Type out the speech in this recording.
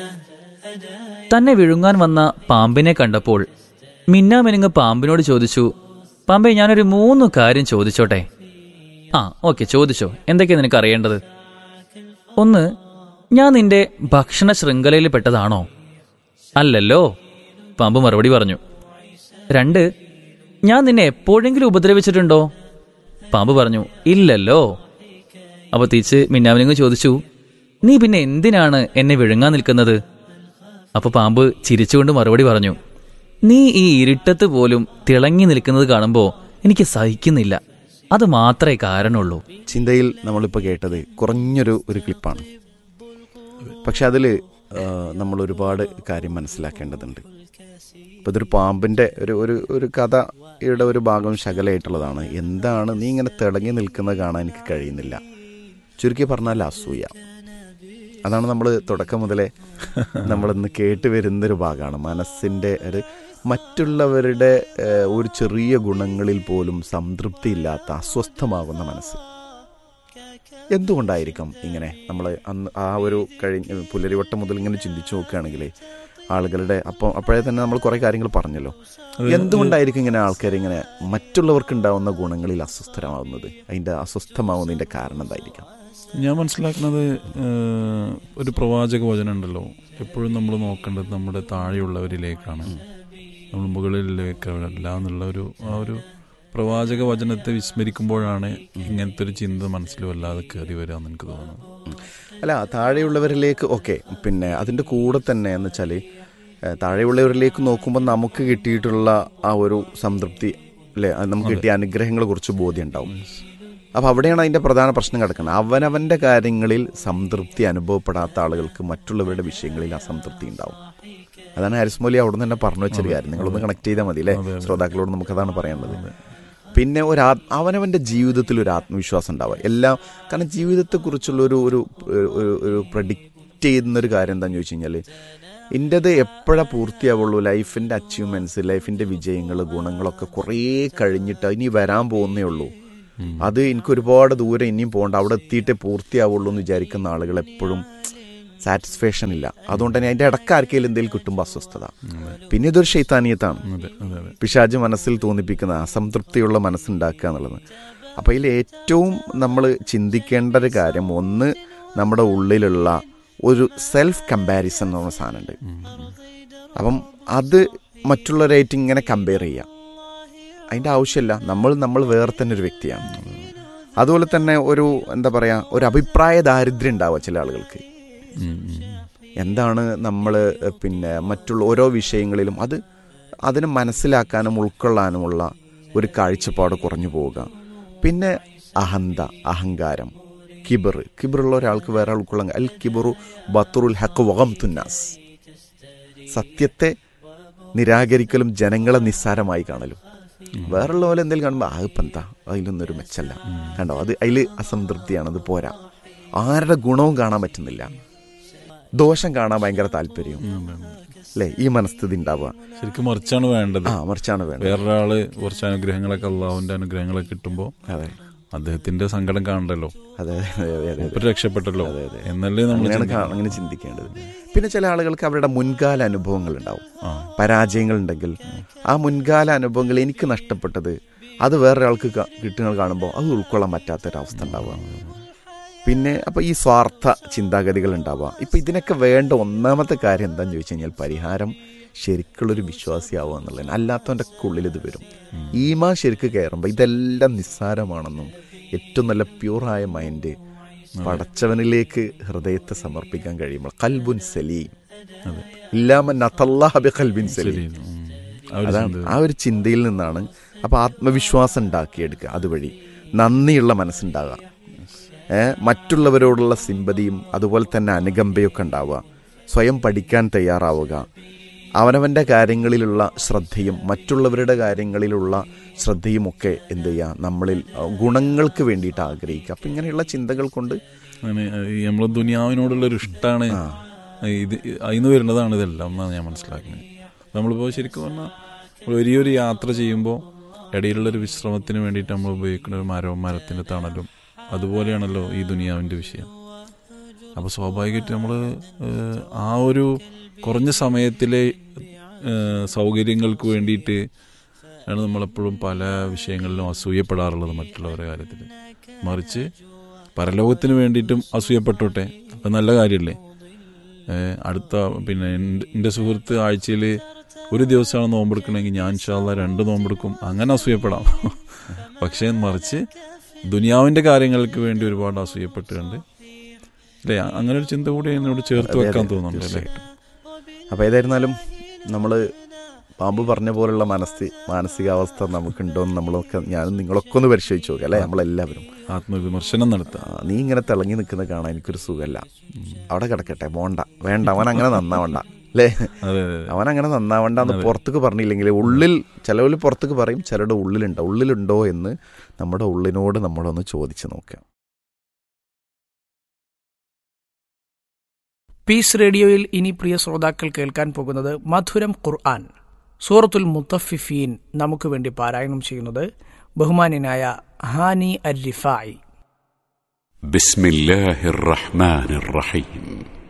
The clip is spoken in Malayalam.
തന്നെ വിഴുങ്ങാൻ വന്ന പാമ്പിനെ കണ്ടപ്പോൾ മിന്നാമിനുങ്ങ് പാമ്പിനോട് ചോദിച്ചു പാമ്പെ ഞാനൊരു മൂന്ന് കാര്യം ചോദിച്ചോട്ടെ ആ ഓക്കെ ചോദിച്ചോ എന്തൊക്കെയാ നിനക്ക് അറിയേണ്ടത് ഒന്ന് ഞാൻ നിന്റെ ഭക്ഷണ ശൃംഖലയിൽ പെട്ടതാണോ അല്ലല്ലോ പാമ്പ് മറുപടി പറഞ്ഞു രണ്ട് ഞാൻ നിന്നെ എപ്പോഴെങ്കിലും ഉപദ്രവിച്ചിട്ടുണ്ടോ പാമ്പ് പറഞ്ഞു ഇല്ലല്ലോ അപ്പൊ തിരിച്ച് മിന്നാമിനുങ്ങ് ചോദിച്ചു നീ പിന്നെ എന്തിനാണ് എന്നെ വിഴുങ്ങാൻ നിൽക്കുന്നത് അപ്പൊ പാമ്പ് ചിരിച്ചുകൊണ്ട് മറുപടി പറഞ്ഞു നീ ഈ ഇരുട്ടത്ത് പോലും തിളങ്ങി നിൽക്കുന്നത് കാണുമ്പോ എനിക്ക് സഹിക്കുന്നില്ല അത് മാത്രമേ കാരണമുള്ളൂ ചിന്തയിൽ നമ്മളിപ്പോൾ കേട്ടത് കുറഞ്ഞൊരു ഒരു ക്ലിപ്പാണ് പക്ഷെ അതിൽ നമ്മൾ ഒരുപാട് കാര്യം മനസ്സിലാക്കേണ്ടതുണ്ട് ഇപ്പോൾ ഇതൊരു പാമ്പിൻ്റെ ഒരു ഒരു ഒരു കഥയുടെ ഒരു ഭാഗം ശകലമായിട്ടുള്ളതാണ് എന്താണ് നീ ഇങ്ങനെ തിളങ്ങി നിൽക്കുന്നത് കാണാൻ എനിക്ക് കഴിയുന്നില്ല ചുരുക്കി പറഞ്ഞാൽ അസൂയ അതാണ് നമ്മൾ തുടക്കം മുതലേ നമ്മളിന്ന് കേട്ട് വരുന്നൊരു ഭാഗമാണ് മനസ്സിൻ്റെ ഒരു മറ്റുള്ളവരുടെ ഏഹ്, ഒരു ചെറിയ ഗുണങ്ങളിൽ പോലും സംതൃപ്തിയില്ലാത്ത അസ്വസ്ഥമാകുന്ന മനസ്സ് എന്തുകൊണ്ടായിരിക്കും ഇങ്ങനെ നമ്മൾ അന്ന് ആ ഒരു കഴിഞ്ഞ പുലരിവട്ടം മുതൽ ഇങ്ങനെ ചിന്തിച്ചു നോക്കുകയാണെങ്കിൽ ആളുകളുടെ അപ്പം അപ്പോഴേ തന്നെ നമ്മൾ കുറേ കാര്യങ്ങൾ പറഞ്ഞല്ലോ എന്തുകൊണ്ടായിരിക്കും ഇങ്ങനെ ആൾക്കാർ ഇങ്ങനെ മറ്റുള്ളവർക്ക് ഉണ്ടാവുന്ന ഗുണങ്ങളിൽ അസ്വസ്ഥരാകുന്നത് അതിൻ്റെ അസ്വസ്ഥമാവുന്നതിൻ്റെ കാരണം എന്തായിരിക്കാം ഞാൻ മനസ്സിലാക്കുന്നത് ഏഹ്, ഒരു പ്രവാചക വചനം ഉണ്ടല്ലോ എപ്പോഴും നമ്മൾ നോക്കേണ്ടത് നമ്മുടെ താഴെയുള്ളവരിലേക്കാണ് നമ്മൾ മുകളിലേക്കല്ല എന്നുള്ള ഒരു ആ ഒരു പ്രവാചക വചനത്തെ വിസ്മരിക്കുമ്പോഴാണ് ഇങ്ങനത്തെ ഒരു ചിന്ത മനസ്സിൽ വല്ലാതെ കയറി വരിക എന്ന് എനിക്ക് തോന്നുന്നത് ഉം. അല്ല താഴെയുള്ളവരിലേക്ക് ഓക്കെ പിന്നെ അതിൻ്റെ കൂടെ തന്നെ എന്ന് വെച്ചാൽ താഴെയുള്ളവരിലേക്ക് നോക്കുമ്പോൾ നമുക്ക് കിട്ടിയിട്ടുള്ള ആ ഒരു സംതൃപ്തി അല്ലേ അത് നമുക്ക് കിട്ടിയ അനുഗ്രഹങ്ങളെ കുറിച്ച് ബോധ്യം ഉണ്ടാവും അപ്പോൾ അവിടെയാണ് അതിൻ്റെ പ്രധാന പ്രശ്നം കിടക്കുന്നത് അവനവൻ്റെ കാര്യങ്ങളിൽ സംതൃപ്തി അനുഭവപ്പെടാത്ത ആളുകൾക്ക് മറ്റുള്ളവരുടെ വിഷയങ്ങളിൽ അസംതൃപ്തി ഉണ്ടാവും അതാണ് ഹാരിസ് മൗലി അവിടെ നിന്ന് തന്നെ പറഞ്ഞു വെച്ചൊരു കാര്യം നിങ്ങളൊന്ന് കണക്ട് ചെയ്താൽ മതി അല്ലേ ശ്രോതാക്കളോട് നമുക്കതാണ് പറയാനുള്ളത് പിന്നെ ഒരു ആത്- അവനവൻ്റെ ജീവിതത്തിൽ ഒരു ആത്മവിശ്വാസം ഉണ്ടാവുക എല്ലാം കാരണം ജീവിതത്തെക്കുറിച്ചുള്ള ഒരു ഒരു ഒരു- ഒരു പ്രഡിക്റ്റ് ചെയ്യുന്ന ഒരു കാര്യം എന്താണെന്ന് ചോദിച്ചു കഴിഞ്ഞാൽ എൻ്റെത് എപ്പോഴാണ് പൂർത്തിയാവുള്ളൂ ലൈഫിൻ്റെ അച്ചീവ്മെൻറ്റ്സ് ലൈഫിൻ്റെ വിജയങ്ങൾ ഗുണങ്ങളൊക്കെ കുറേ കഴിഞ്ഞിട്ട് ഇനി വരാൻ പോകുന്നേ ഉള്ളൂ അത് എനിക്ക് ഒരുപാട് ദൂരം ഇനിയും പോകണ്ട അവിടെ എത്തിയിട്ടേ പൂർത്തിയാവുള്ളൂ എന്ന് വിചാരിക്കുന്ന ആളുകൾ എപ്പോഴും സാറ്റിസ്ഫാക്ഷൻ ഇല്ല അതുകൊണ്ട് തന്നെ അതിൻ്റെ ഇടയ്ക്ക് ആർക്കെങ്കിലും എന്തെങ്കിലും കിട്ടുമ്പോൾ അസ്വസ്ഥത പിന്നെ ഇതൊരു ശൈത്താനീയത്താണ് അതെ അതെ അതെ പിശാജ് മനസ്സിൽ തോന്നിപ്പിക്കുന്ന അസംതൃപ്തിയുള്ള മനസ്സുണ്ടാക്കുക എന്നുള്ളത് അപ്പോൾ ഇതിൽ ഏറ്റവും നമ്മൾ ചിന്തിക്കേണ്ട ഒരു കാര്യം ഒന്ന് നമ്മുടെ ഉള്ളിലുള്ള ഒരു സെൽഫ് കമ്പാരിസൺ എന്ന് പറഞ്ഞ സാധനമുണ്ട് അപ്പം അത് മറ്റുള്ളവരായിട്ട് ഇങ്ങനെ കമ്പയർ ചെയ്യുക അതിൻ്റെ ആവശ്യമില്ല നമ്മൾ നമ്മൾ വേറെ തന്നെ ഒരു വ്യക്തിയാണ് അതുപോലെ തന്നെ ഒരു എന്താ പറയുക ഒരു അഭിപ്രായ ദാരിദ്ര്യം ഉണ്ടാവുക ചില ആളുകൾക്ക് ഉം, ഉം. എന്താണ് നമ്മൾ പിന്നെ മറ്റുള്ള ഓരോ വിഷയങ്ങളിലും അത് അതിനെ മനസ്സിലാക്കാനും ഉൾക്കൊള്ളാനുമുള്ള ഒരു കാഴ്ചപ്പാട് കുറഞ്ഞു പോവുക പിന്നെ അഹന്ത അഹങ്കാരം കിബർ കിബറുള്ള ഒരാൾക്ക് വേറെ ആൾ ഉൾക്കൊള്ളാൻ അൽ കിബറു ബത്തുറുൽ ഹക്ക് വകം തുന്നാസ് സത്യത്തെ നിരാകരിക്കലും ജനങ്ങളെ നിസ്സാരമായി കാണലും വേറുള്ള പോലെ എന്തെങ്കിലും കാണുമ്പോൾ ആ ഇപ്പം എന്താ അതിലൊന്നും ഒരു മെച്ചല്ല കണ്ടോ അത് അതിൽ അസംതൃപ്തിയാണ് അത് പോരാ ആരുടെ ഗുണവും കാണാൻ പറ്റുന്നില്ല ദോഷം കാണാൻ ഭയങ്കര താല്പര്യം അല്ലേ ഈ മനസ്ഥിതി ഉണ്ടാവുക ശരിക്കും മറിച്ചാണ് വേണ്ടത് ആ മറിച്ചാണ് വേണ്ടത് വേറൊരാള് കുറച്ച് അനുഗ്രഹങ്ങളൊക്കെ അള്ളാഹുവിന്റെ അനുഗ്രഹങ്ങളൊക്കെ കിട്ടുമ്പോൾ അതെ അദ്ദേഹത്തിന്റെ സങ്കടം കാണണ്ടല്ലോ അതെ അതെ അതെ അതെ ഇപ്പൊ രക്ഷപ്പെട്ടല്ലോ എന്നല്ലേ നമ്മൾ അങ്ങനെയാണ് കാ- അങ്ങനെ ചിന്തിക്കേണ്ടത് പിന്നെ ചില ആളുകൾക്ക് അവരുടെ മുൻകാല അനുഭവങ്ങൾ ഉണ്ടാവും ആ. പരാജയങ്ങൾ ഉണ്ടെങ്കിൽ ആ മുൻകാല അനുഭവങ്ങൾ എനിക്ക് നഷ്ടപ്പെട്ടത് അത് വേറൊരാൾക്ക് ക- കിട്ടുന്നത് കാണുമ്പോൾ അത് ഉൾക്കൊള്ളാൻ പറ്റാത്തൊരവസ്ഥ ഉണ്ടാവുക പിന്നെ അപ്പോൾ ഈ സ്വാർത്ഥ ചിന്താഗതികൾ ഉണ്ടാവുക ഇപ്പം ഇതിനൊക്കെ വേണ്ട ഒന്നാമത്തെ കാര്യം എന്താണെന്ന് ചോദിച്ചു കഴിഞ്ഞാൽ പരിഹാരം ശരിക്കുള്ളൊരു വിശ്വാസിയാവുക എന്നുള്ളതാണ് അല്ലാത്തവൻ്റെ ഉള്ളിൽ ഇത് വരും ഈമാ ശരിക്ക് കയറുമ്പോൾ ഇതെല്ലാം നിസ്സാരമാണെന്നും ഏറ്റവും നല്ല പ്യൂറായ മൈൻഡ് പടച്ചവനിലേക്ക് ഹൃദയത്തെ സമർപ്പിക്കാൻ കഴിയുമ്പോൾ കൽബുൻ സലീം അതെ ഇല്ലാമ നത്തല്ലാഹബി കൽബിൻ സലീം ശരി ഉം. ആ ഒരു അതാണ് ചിന്ത. ആ ഒരു ചിന്തയിൽ നിന്നാണ് അപ്പോൾ ആത്മവിശ്വാസം ഉണ്ടാക്കിയെടുക്കുക അതുവഴി നന്ദിയുള്ള മനസ്സുണ്ടാകുക ഏ, മറ്റുള്ളവരോടുള്ള സിമ്പതിയും അതുപോലെ തന്നെ അനുകമ്പയൊക്കെ ഉണ്ടാവുക സ്വയം പഠിക്കാൻ തയ്യാറാവുക അവനവൻ്റെ കാര്യങ്ങളിലുള്ള ശ്രദ്ധയും മറ്റുള്ളവരുടെ കാര്യങ്ങളിലുള്ള ശ്രദ്ധയും ഒക്കെ എന്ത് ചെയ്യുക നമ്മളിൽ അഹ്, ഗുണങ്ങൾക്ക് വേണ്ടിയിട്ട് ആഗ്രഹിക്കുക അപ്പം ഇങ്ങനെയുള്ള ചിന്തകൾ കൊണ്ട് അങ്ങനെ ഈ നമ്മളെ ദുനിയാവിനോടുള്ള ഒരു ഇഷ്ടമാണ് ഇത് അതിന്ന് വരുന്നതാണ് ഇതെല്ലാം എന്നാണ് ഞാൻ മനസ്സിലാക്കുന്നത് നമ്മളിപ്പോൾ ശരിക്കും പറഞ്ഞാൽ വലിയൊരു യാത്ര ചെയ്യുമ്പോൾ ഇടയിലുള്ള ഒരു വിശ്രമത്തിന് വേണ്ടിയിട്ട് നമ്മൾ ഉപയോഗിക്കുന്ന ഒരു മരവും മരത്തിൻ്റെ തണലും അതുപോലെയാണല്ലോ ഈ ദുനിയാവിൻ്റെ വിഷയം അപ്പോൾ സ്വാഭാവികമായിട്ട് നമ്മൾ ആ ഒരു കുറഞ്ഞ സമയത്തിലെ ഏഹ്, സൗകര്യങ്ങൾക്ക് വേണ്ടിയിട്ട് ആണ് നമ്മളെപ്പോഴും പല വിഷയങ്ങളിലും അസൂയപ്പെടാറുള്ളത് മറ്റുള്ളവരുടെ കാര്യത്തിൽ മറിച്ച് പരലോകത്തിന് വേണ്ടിയിട്ടും അസൂയപ്പെട്ടോട്ടെ അത് നല്ല കാര്യമല്ലേ ഏഹ്, അടുത്ത പിന്നെ എൻ്റെ- എൻ്റെ സുഹൃത്ത് ആഴ്ചയിൽ ഒരു ദിവസമാണ് നോമ്പെടുക്കണമെങ്കിൽ ഞാൻ ഇൻഷാല്ല രണ്ട് നോമ്പെടുക്കും അങ്ങനെ അസൂയപ്പെടാം പക്ഷേ മറിച്ച് ദുനിയാവിൻ്റെ കാര്യങ്ങൾക്ക് വേണ്ടി ഒരുപാട് അസൂയപ്പെട്ടുകൊണ്ട് അല്ലേ അങ്ങനെ ഒരു ചിന്ത കൂടി എന്നോട് ചേർത്ത് അതെ, വെക്കാൻ അതെ, തോന്നുന്നുണ്ട് അല്ലേ അപ്പോൾ ഏതായിരുന്നാലും നമ്മൾ പാമ്പ് പറഞ്ഞ പോലുള്ള മനസ്ഥി മാനസികാവസ്ഥ നമുക്കുണ്ടോ എന്ന് നമ്മളൊക്കെ ഞാനും നിങ്ങളൊക്കെ ഒന്ന് പരിശോധിച്ച് നോക്കുക അല്ലേ നമ്മളെല്ലാവരും ആത്മവിമർശനം നടത്താം ആ, നീ ഇങ്ങനെ തിളങ്ങി നിൽക്കുന്ന കാണാൻ എനിക്കൊരു സുഖമല്ല അവിടെ കിടക്കട്ടെ പോണ്ട വേണ്ട അവൻ അങ്ങനെ നന്നാവണ്ട അല്ലേ അതെ അതെ അതെ. അവൻ അങ്ങനെ നന്നാവണ്ട എന്ന് പുറത്തേക്ക് പറഞ്ഞില്ലെങ്കിൽ ഉള്ളിൽ ചിലവർ പുറത്തേക്ക് പറയും ചിലരുടെ ഉള്ളിലുണ്ടോ ഉള്ളിലുണ്ടോ എന്ന് നമ്മുടെ ഉള്ളിനോട് നമ്മളൊന്ന് ചോദിച്ച് നോക്കാം പീസ് റേഡിയോയിൽ ഇനി പ്രിയ ശ്രോതാക്കൾ കേൾക്കാൻ പോകുന്നത് മധുരം ഖുർആൻ സൂറത്തുൽ മുത്തഫിഫീൻ നമുക്ക് വേണ്ടി പാരായണം ചെയ്യുന്നത് ബഹുമാന്യനായ ഹാനി അർ റിഫായി بسم الله الرحمن الرحيم